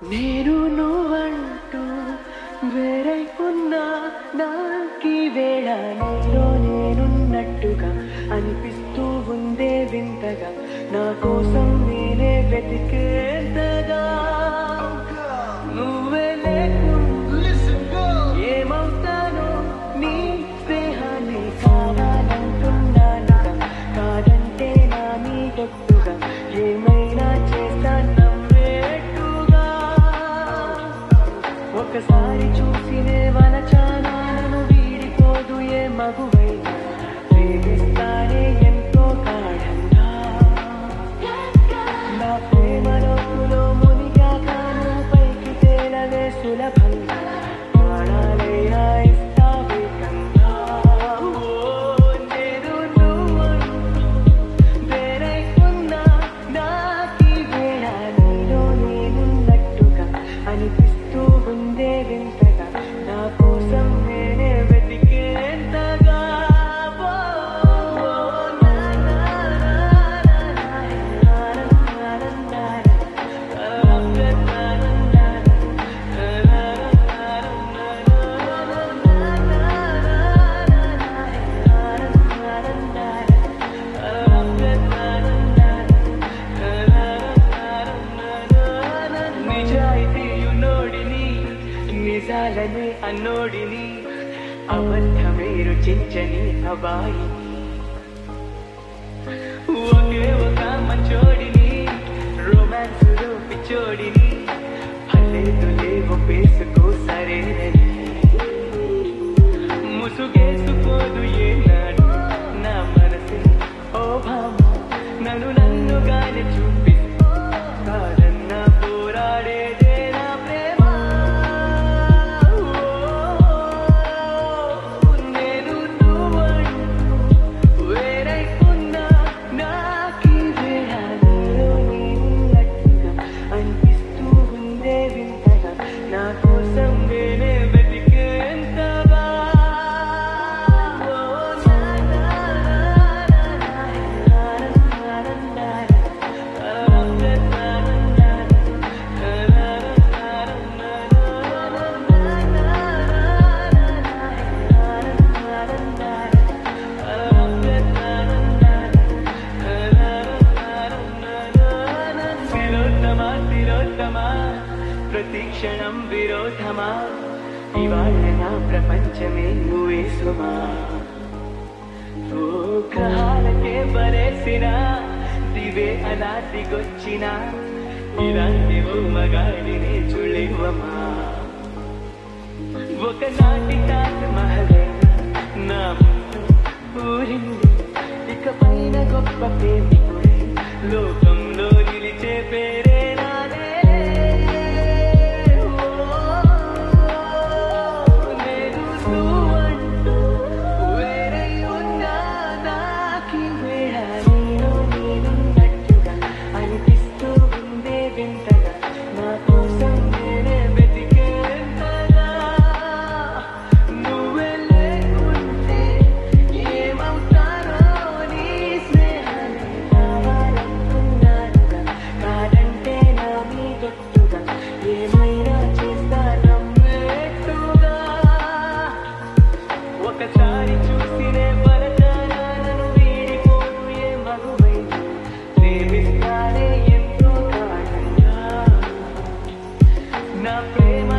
నేను నువ్వంటూ వేరైకున్నా నాకి వేళ నీలో నేనున్నట్టుగా అనిపిస్తూ ఉందే వింతగా నా కోసం నేనే వెతికేంతగా నువ్వే లేకుండా ఏమవుతానో నీ స్నేహాన్ని కావాలంటున్నానుగా కాదంటే నా నీ గట్టుగా ఏమైనా చేస్తా నమ్మేట్టుగా ఒకసారి చూసినే వలచానా నన్ను వీడిపోదు ఏ మగువైనా ప్రేమిస్తానే ఎంతో కాడంగా నా ప్రేమలోతులో మునిగాక నువ్వు పైకి తేలవే సులభంగా ప్రాణాలైనా ఇస్తావే కన్నా ఓ నేను నువ్వంటూ వేరైకున్నా నాకీ వేళ నీలో నేనున్నట్టుగా అనిపిస్తూ ఉందే వింతగా నా కోసం నేనే వెతికేంతగా ఓ, ఓ, నా, నా, నా, నా, నా, నా, నా, నా, నిజాయితీయున్నోడిని నిజాలని అన్నోడిని అబద్ధమేరు చించని అబాయిని ఒకే ఒక మంచోడిని రొమాన్స్ పిచ్చోడిని పల్లెదు లేవు పేసుకో సరేనని ముసుగేసుకోదు ఏనాడు నా మనసు ఓ భామ నన్ను నన్నుగానే చూపిస్తూ కాదన్న పోరాడేదే నా ప్రేమ ఓ, నేను నువ్వంటూ వేరైకున్నా నాకీ వేళ నీలో నేనున్నట్టుగా అనిపిస్తూ ఉందే వింతగా నా కోసం నేనే వెతికేంతగా ఓ నా నా నా నా నా నా తిలోత్తమా తిలోత్తమా ప్రతిక్షణం విరోధమా ఇవాళ నా ప్రపంచమే నువ్వే సుమా ఓ గ్రహాలకే బరేసిన దివే అలా దిగొచ్చిన ఇలాంటి ఓ మగాడిని చుಳಿవమా ఒకనాటి తాజ్ మహలైన నా ముందు ఊరింది ఇక పైన గొప్ప ప్రేమికుడే లోకంలో నిలిచే పేరే నాదే ఓ, నేను నువ్వంటూ వేరై ఉన్నా నాకీ వేళ నీలో నేనున్నట్టుగా అనిపిస్తూ ఉందే వింతగా నా కోసం నేనే వెతికేంతగా నువ్వే లేకుంటే ఏమవుతానో నీ స్నేహాన్ని కావాలనుకున్నానుగా కాదంటే నా మీ గట్టుగా ఏమైనా చేస్తా నమ్మేట్టుగా ఒకసారి చూసినే బలచాలను వీడిపోను ఏ మగువైనా ప్రేమిస్తానే ఎంతో కాడంగా నా ప్రేమ